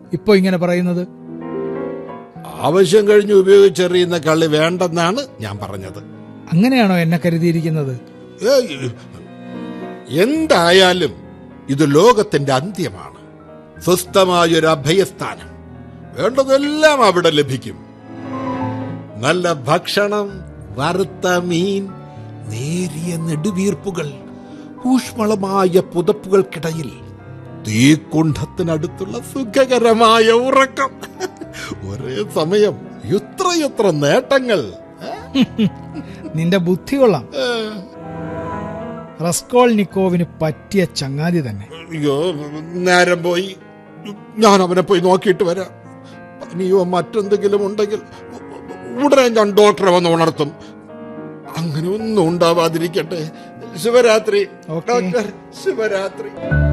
ഇപ്പൊ ഇങ്ങനെ പറയുന്നത് ആവശ്യം കഴിഞ്ഞ് ഉപയോഗിച്ചെറിയുന്ന കള്ളി വേണ്ടെന്നാണ് ഞാൻ പറഞ്ഞത് അങ്ങനെയാണോ എന്നെ കരുതിയിരിക്കുന്നത് ഏയ്, എന്തായാലും ഇത് ലോകത്തിന്റെ അന്ത്യമാണ് സ്വസ്ഥമായൊരു അഭയസ്ഥാനം വേണ്ടതെല്ലാം അവിടെ ലഭിക്കും നല്ല ഭക്ഷണം വറുത്ത മീൻ നേരിയ നെടുവീർപ്പുകൾ ഊഷ്മളമായ പുതപ്പുകൾക്കിടയിൽ തീക്കുണ്ഠത്തിനടുത്തുള്ള സുഖകരമായ ഉറക്കം ഒരേ സമയം എത്രയെത്ര നേട്ടങ്ങൾ നിന്റെ ബുദ്ധി കൊള്ളാം റസ്കോൾനിക്കോവിന് പറ്റിയ ചങ്ങാതി തന്നെ അയ്യോ നേരം പോയി ഞാൻ അവനെ പോയി നോക്കിയിട്ട് വരാം പനിയോ മറ്റെന്തെങ്കിലും ഉണ്ടെങ്കിൽ ഉടനെ ഞാൻ ഡോക്ടറെ വന്ന് ഉണർത്തും അങ്ങനെ ഒന്നും ഉണ്ടാവാതിരിക്കട്ടെ ശിവരാത്രി ഓക്കേ. ഡോക്ടർ ശിവരാത്രി